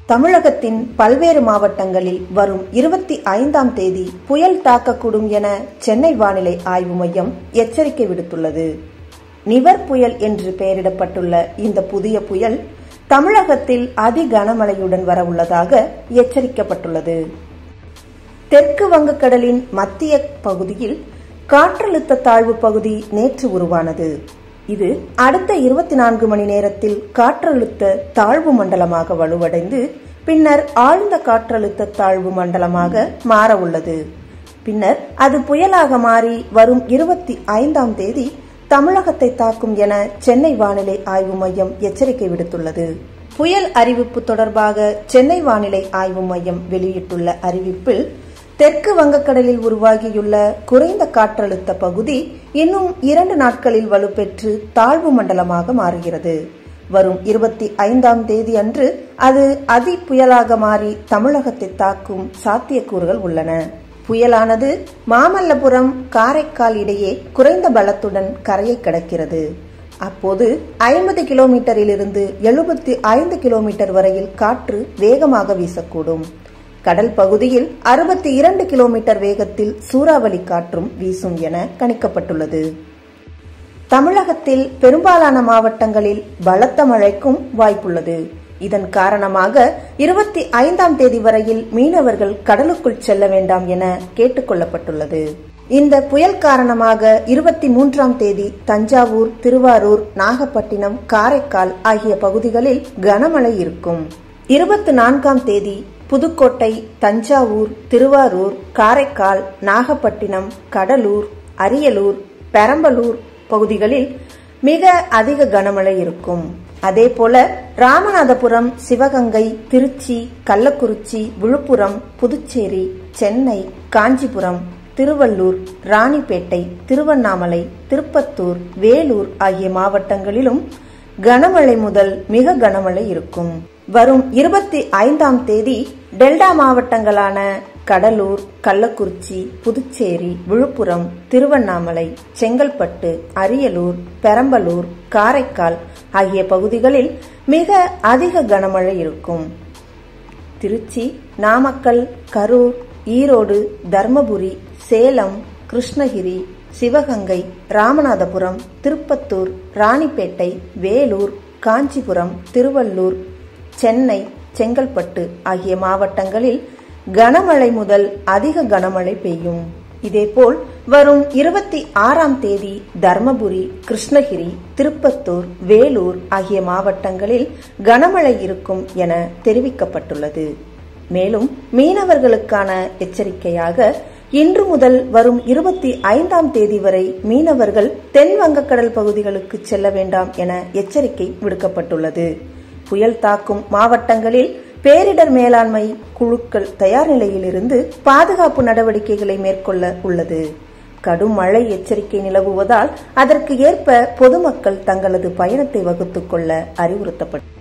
தமிழகத்தின் பல்வேறு மாவட்டங்களில் வரும் இருபத்தி ஐந்தாம் தேதி புயல் தாக்கக்கூடும் என சென்னை வானிலை ஆய்வு மையம் எச்சரிக்கை விடுத்துள்ளது நிவர் புயல் என்று பெயரிடப்பட்டுள்ள இந்த புதிய புயல் தமிழகத்தில் அதி கனமழையுடன் வரவுள்ளதாக எச்சரிக்கப்பட்டுள்ளது தெற்கு வங்கக்கடலின் மத்திய பகுதியில் காற்றழுத்த தாழ்வு பகுதி நேற்று உருவானது இது அடுத்த இருபத்தி நான்கு மணி நேரத்தில் காற்றழுத்த தாழ்வு மண்டலமாக வலுவடைந்து பின்னர் ஆழ்ந்த காற்றழுத்த தாழ்வு மண்டலமாக மாற உள்ளது பின்னர் அது புயலாக மாறி வரும் இருபத்தி ஐந்தாம் தேதி தமிழகத்தை தாக்கும் என சென்னை வானிலை ஆய்வு மையம் எச்சரிக்கை விடுத்துள்ளது புயல் அறிவிப்பு தொடர்பாக சென்னை வானிலை ஆய்வு மையம் வெளியிட்டுள்ள அறிவிப்பில் தெற்கு வங்கக்கடலில் உருவாகியுள்ள குறைந்த காற்றழுத்த பகுதி இன்னும் இரண்டு நாட்களில் வலுப்பெற்று தாழ்வு மண்டலமாக மாறுகிறது வரும் இருபத்தி ஐந்தாம் தேதி அன்று அது அதி புயலாக மாறி தமிழகத்தை தாக்கும் சாத்தியக்கூறுகள் உள்ளன புயலானது மாமல்லபுரம் காரைக்கால் இடையே குறைந்த பலத்துடன் கரையை கடக்கிறது அப்போது ஐம்பது கிலோமீட்டரிலிருந்து எழுபத்தி ஐந்து கிலோமீட்டர் வரையில் காற்று வேகமாக வீசக்கூடும் கடல் பகுதியில் அறுபத்தி இரண்டு கிலோமீட்டர் வேகத்தில் சூறாவளி காற்றும் வீசும் என கணிக்கப்பட்டுள்ளது தமிழகத்தில் பெரும்பாலான மாவட்டங்களில் பலத்த மழைக்கும் வாய்ப்புள்ளது இதன் காரணமாக இருபத்தி ஐந்தாம் தேதி வரையில் மீனவர்கள் கடலுக்குள் செல்ல வேண்டாம் என கேட்டுக் கொள்ளப்பட்டுள்ளது இந்த புயல் காரணமாக இருபத்தி மூன்றாம் தேதி தஞ்சாவூர் திருவாரூர் நாகப்பட்டினம் காரைக்கால் ஆகிய பகுதிகளில் கனமழை இருக்கும் இருபத்தி நான்காம் தேதி புதுக்கோட்டை தஞ்சாவூர் திருவாரூர் காரைக்கால் நாகப்பட்டினம் கடலூர் அரியலூர் பெரம்பலூர் பகுதிகளில் மிக அதிக கனமழை இருக்கும் அதேபோல ராமநாதபுரம் சிவகங்கை திருச்சி கள்ளக்குறிச்சி விழுப்புரம் புதுச்சேரி சென்னை காஞ்சிபுரம் திருவள்ளூர் ராணிப்பேட்டை திருவண்ணாமலை திருப்பத்தூர் வேலூர் ஆகிய மாவட்டங்களிலும் கனமழை முதல் மிக கனமழை இருக்கும் வரும் இருபத்தி ஐந்தாம் தேதி டெல்டா மாவட்டங்களான கடலூர் கள்ளக்குறிச்சி புதுச்சேரி விழுப்புரம் திருவண்ணாமலை செங்கல்பட்டு அரியலூர் பெரம்பலூர் காரைக்கால் ஆகிய பகுதிகளில் மிக அதிக கனமழை இருக்கும் திருச்சி நாமக்கல் கரூர் ஈரோடு தர்மபுரி சேலம் கிருஷ்ணகிரி சிவகங்கை ராமநாதபுரம் திருப்பத்தூர் ராணிப்பேட்டை வேலூர் காஞ்சிபுரம் திருவள்ளூர் சென்னை செங்கல்பட்டு ஆகிய மாவட்டங்களில் கனமழை முதல் அதிக கனமழை பெய்யும் இதேபோல் வரும் இருபத்தி ஆறாம் தேதி தர்மபுரி கிருஷ்ணகிரி திருப்பத்தூர் வேலூர் ஆகிய மாவட்டங்களில் கனமழை இருக்கும் என தெரிவிக்கப்பட்டுள்ளது மேலும் மீனவர்களுக்கான எச்சரிக்கையாக இன்று முதல் வரும் இருபத்தி ஐந்தாம் தேதி வரை மீனவர்கள் தென் வங்கக்கடல் பகுதிகளுக்கு செல்ல வேண்டாம் என எச்சரிக்கை விடுக்கப்பட்டுள்ளது புயல் தாக்கும் மாவட்டங்களில் பேரிடர் மேலாண்மை குழுக்கள் தயார் நிலையில் இருந்து பாதுகாப்பு நடவடிக்கைகளை மேற்கொள்ள உள்ளது கடும் மழை எச்சரிக்கை நிலவுவதால் அதற்கு ஏற்ப பொதுமக்கள் தங்களது பயணத்தை வகுத்துக் கொள்ள அறிவுறுத்தப்பட்டது